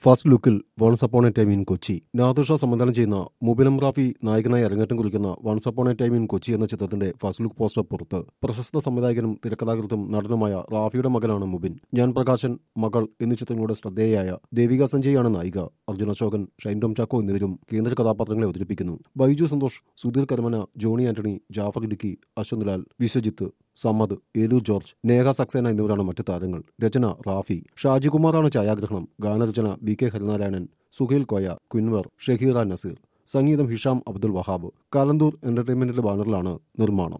first ലുക്കിൽ once upon a time in Kochi Nadirsha സംവിധാനം ചെയ്യുന്ന മുബിനം റാഫി നായകനായി അരങ്ങേറ്റം കുറിക്കുന്ന once upon a time in Kochi എന്ന ചിത്രത്തിന്റെ ഫസ്റ്റ് ലുക്ക് പോസ്റ്റർ പുറത്ത് പ്രശസ്ത സംവിധായകനും തിരക്കഥാകൃത്തും നടനുമായ റാഫിയുടെ മകനാണ് മുബിൻ ഞാൻ പ്രകാശൻ മകൾ എന്നീ ചിത്രങ്ങളുടെ ശ്രദ്ധേയയായ ദേവിക സഞ്ജയാണ് നായിക അർജുൻ അശോകൻ ഷൈൻ ടോം ചാക്കോ എന്നിവരും കേന്ദ്ര കഥാപാത്രങ്ങളെ അവതരിപ്പിക്കുന്നു ബൈജു സന്തോഷ് സുധീർ കരമന ജോണി ആന്റണി ജാഫർ ഇടുക്കി അശ്വന്ത് ലാൽ വിശ്വജിത്ത് സമദ് ഏലു ജോർജ് നേഹ സക്സേന എന്നിവരാണ് മറ്റു താരങ്ങൾ രചന റാഫി ഷാജികുമാറാണ് ഛായാഗ്രഹണം ഗാനരചന ബി കെ ഹരിനാരായണൻ സുഹേൽ കോയ ക്വിൻവർ ഷഹീറ നസീർ സംഗീതം ഹിഷാം അബ്ദുൽ വഹാബ് കാലന്തൂർ എന്റർടൈൻമെന്റിന്റെ ബാനറിലാണ് നിർമ്മാണം